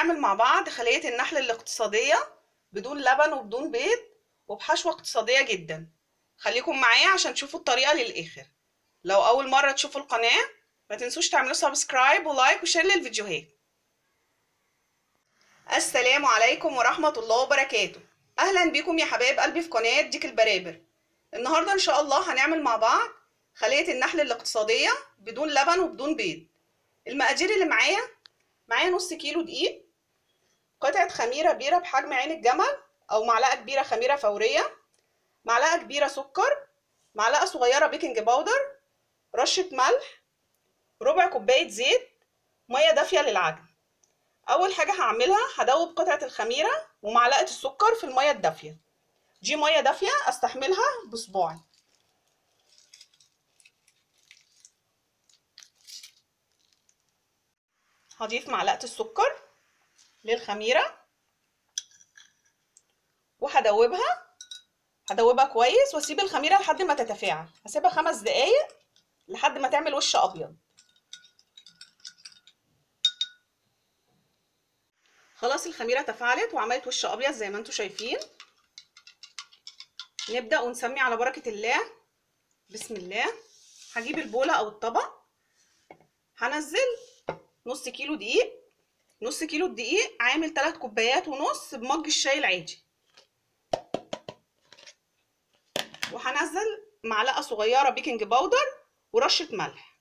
هنعمل مع بعض خلية النحل الاقتصادية بدون لبن وبدون بيض وبحشوة اقتصادية جدا خليكم معايا عشان تشوفوا الطريقة للآخر لو أول مرة تشوفوا القناة ما تنسوش تعملوا سبسكرايب ولايك وشير للفيديوهات السلام عليكم ورحمة الله وبركاته أهلا بكم يا حبايب قلبي في قناة ديك البرابر النهاردة إن شاء الله هنعمل مع بعض خلية النحل الاقتصادية بدون لبن وبدون بيض المقادير اللي معايا معايا نص كيلو دقيق قطعة خميرة بيرة بحجم عين الجمل أو معلقة كبيرة خميرة فورية معلقة كبيرة سكر معلقة صغيرة بيكنج باودر رشة ملح ربع كوباية زيت مية دافية للعجن أول حاجة هعملها هدوب قطعة الخميرة ومعلقة السكر في المية الدافية دي مية دافية أستحملها بصباعي هضيف معلقة السكر للخميرة وهدوبها هدوبها كويس واسيب الخميرة لحد ما تتفاعل هسيبها خمس دقايق لحد ما تعمل وش أبيض خلاص الخميرة تفاعلت وعملت وش أبيض زي ما انتم شايفين نبدأ ونسمي على بركة الله بسم الله هجيب البولة أو الطبق هنزل نص كيلو دقيق نص كيلو الدقيق عامل 3 كوبايات ونص بمج الشاي العادي وهنزل معلقه صغيره بيكنج باودر ورشه ملح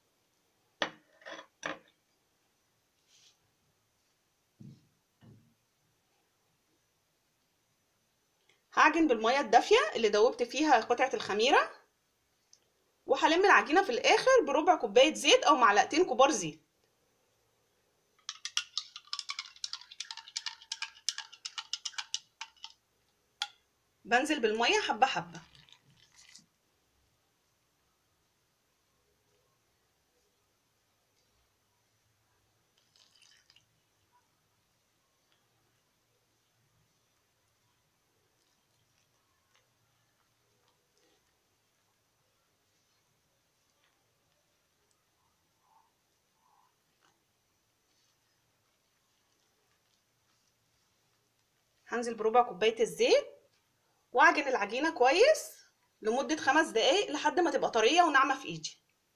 هعجن بالميه الدافيه اللي دوبت فيها قطعه الخميره وهلم العجينه في الاخر بربع كوبايه زيت او معلقتين كبار زيت بنزل بالميه حبه حبه هنزل بربع كوبايه الزيت واعجن العجينه كويس لمده خمس دقايق لحد ما تبقى طريه وناعمه في ايدي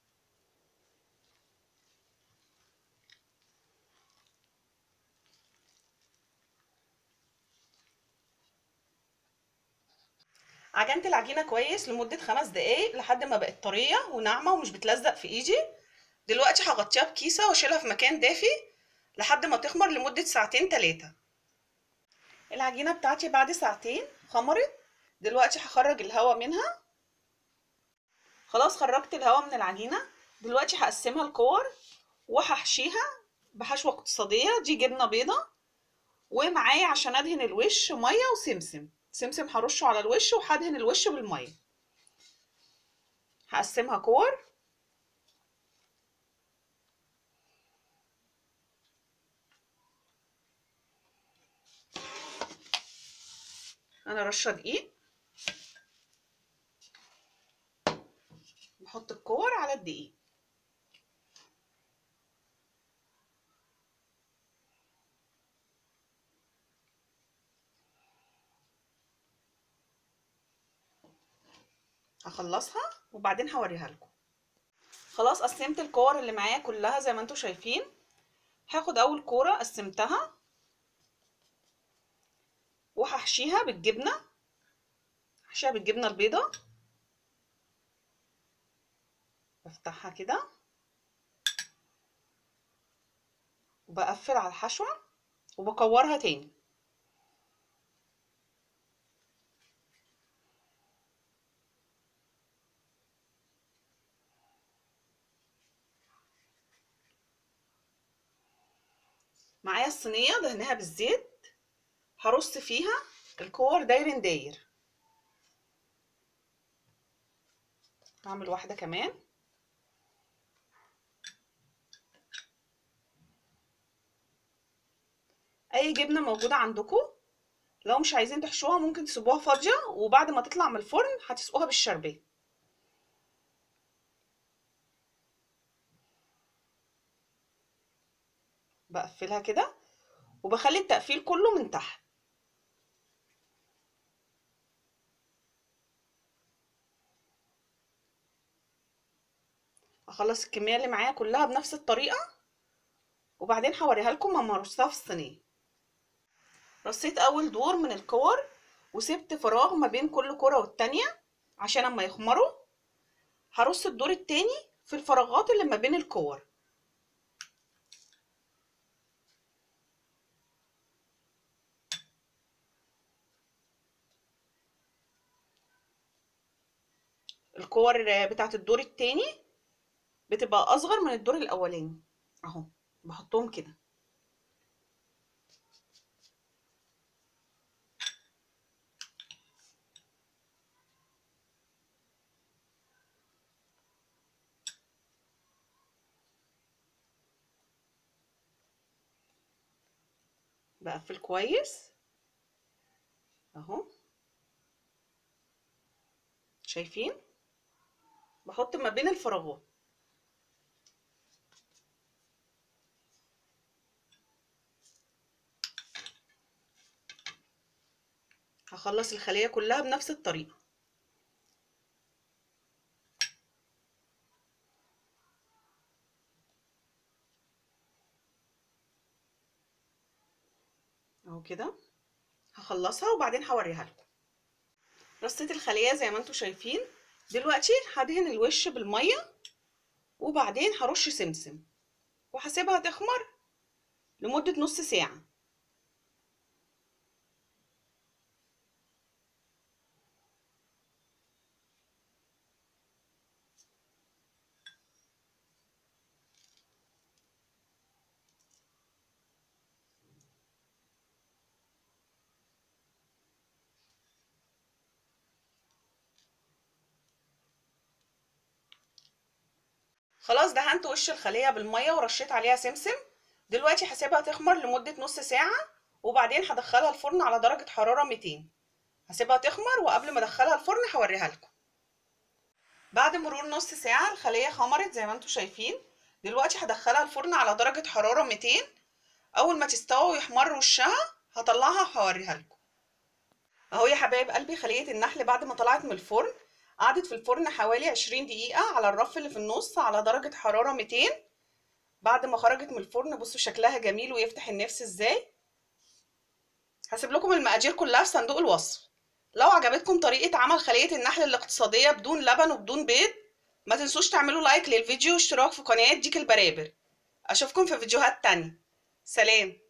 عجنت العجينه كويس لمده خمس دقايق لحد ما بقت طريه وناعمه ومش بتلزق في ايدي دلوقتي هغطيها بكيسه واشيلها في مكان دافي لحد ما تخمر لمده ساعتين تلاتة العجينه بتاعتي بعد ساعتين خمرت دلوقتي هخرج الهواء منها خلاص خرجت الهواء من العجينه دلوقتي هقسمها لكور وهحشيها بحشوه اقتصاديه دي جبنه بيضه ومعايا عشان ادهن الوش ميه وسمسم سمسم هرشه على الوش وهدهن الوش بالميه هقسمها كور انا رشه دقيق بحط الكور على الدقيق هخلصها وبعدين هوريها لكم خلاص قسمت الكور اللي معايا كلها زي ما انتم شايفين هاخد اول كوره قسمتها وهحشيها بالجبنه هحشيها بالجبنه البيضه بفتحها كده وبقفل على الحشوه وبكورها تاني معايا الصينيه دهنها بالزيت هرص فيها الكور داير داير هعمل واحدة كمان اي جبنة موجودة عندكم لو مش عايزين تحشوها ممكن تسيبوها فاضية وبعد ما تطلع من الفرن هتسقوها بالشربات بقفلها كده وبخلي التقفيل كله من تحت اخلص الكميه اللي معايا كلها بنفس الطريقه وبعدين هوريها لكم لما ارصها في الصينيه رصيت اول دور من الكور وسبت فراغ ما بين كل كره والتانيه عشان اما يخمروا هرص الدور التاني في الفراغات اللي ما بين الكور الكور بتاعت الدور التاني بتبقى اصغر من الدور الاولاني اهو بحطهم كده بقفل كويس اهو شايفين بحط ما بين الفراغات هخلص الخلية كلها بنفس الطريقة اهو كده هخلصها وبعدين هوريها لكم رصيت الخلية زي ما انتم شايفين دلوقتي هدهن الوش بالمية وبعدين هرش سمسم وهسيبها تخمر لمدة نص ساعة خلاص دهنت وش الخلية بالمية ورشيت عليها سمسم دلوقتي هسيبها تخمر لمدة نص ساعة وبعدين هدخلها الفرن على درجة حرارة 200 هسيبها تخمر وقبل ما ادخلها الفرن هوريها لكم بعد مرور نص ساعة الخلية خمرت زي ما انتم شايفين دلوقتي هدخلها الفرن على درجة حرارة 200 اول ما تستوي ويحمر وشها هطلعها وهوريها لكم اهو يا حبايب قلبي خلية النحل بعد ما طلعت من الفرن قعدت في الفرن حوالي 20 دقيقة على الرف اللي في النص على درجة حرارة 200 بعد ما خرجت من الفرن بصوا شكلها جميل ويفتح النفس ازاي هسيب لكم المقادير كلها في صندوق الوصف لو عجبتكم طريقة عمل خلية النحل الاقتصادية بدون لبن وبدون بيض ما تنسوش تعملوا لايك للفيديو واشتراك في قناة ديك البرابر اشوفكم في فيديوهات تانية سلام